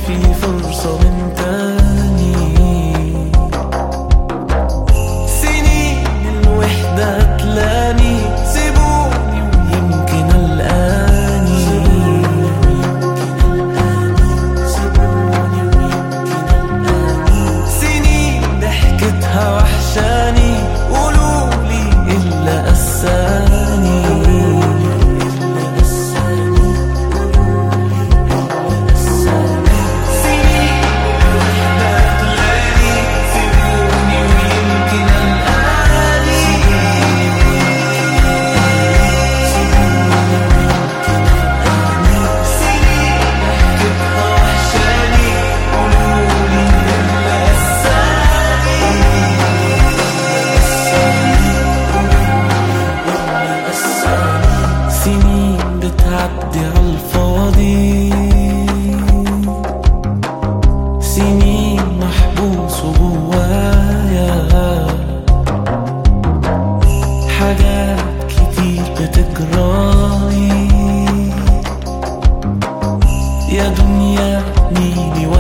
في فرصة من تاني سنين الوحدة تلاني سيبوني ويمكن الآني سنين ضحكتها وحشاني قولولي إلا أساني سنين الوحدة تلاني سيبوني ويمكن الآني سنين ضحكتها وحشاني قولولي إلا سنين بتعدي عالفاضي سنين محبوس جوايا حاجات كتير بتجرالي يا دنيا ميني